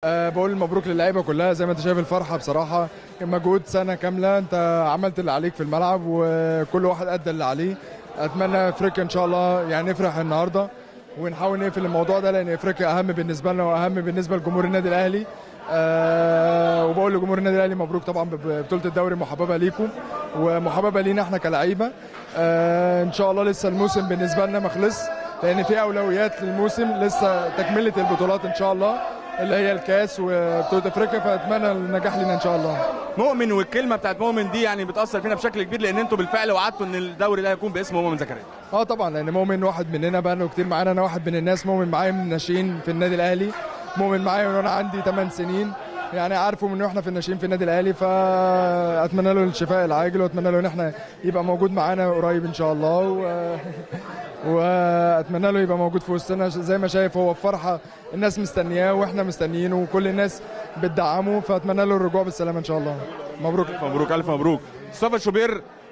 أه بقول مبروك للعيبه كلها زي ما انت شايف الفرحه بصراحه كان مجهود سنه كامله انت عملت اللي عليك في الملعب وكل واحد ادى اللي عليه اتمنى افريقيا ان شاء الله يعني نفرح النهارده ونحاول نقفل الموضوع ده لان افريقيا اهم بالنسبه لنا واهم بالنسبه لجمهور النادي الاهلي أه وبقول لجمهور النادي الاهلي مبروك طبعا ببطوله الدوري محببه ليكم ومحببه لينا احنا كلعيبه أه ان شاء الله لسه الموسم بالنسبه لنا ما خلص لان في اولويات للموسم لسه تكمله البطولات ان شاء الله اللي هي الكاس وبطوله افريقيا فاتمنى النجاح لنا ان شاء الله مؤمن والكلمه بتاعت مؤمن دي يعني بتاثر فينا بشكل كبير لان انتوا بالفعل وعدتوا ان الدوري ده هيكون باسم مؤمن زكريا اه طبعا لان مؤمن واحد مننا بقى له كتير معانا انا واحد من الناس مؤمن معايا من الناشئين في النادي الاهلي مؤمن معايا من وانا عندي 8 سنين يعني عارفه من واحنا في الناشئين في النادي الاهلي فاتمنى له الشفاء العاجل واتمنى له ان احنا يبقى موجود معانا قريب ان شاء الله و... واتمنى له يبقى موجود في وسطنا زي ما شايف هو في فرحه الناس مستنياه واحنا مستنيينه وكل الناس بتدعمه فاتمنى له الرجوع بالسلامه ان شاء الله مبروك مبروك الف مبروك مصطفى شوبير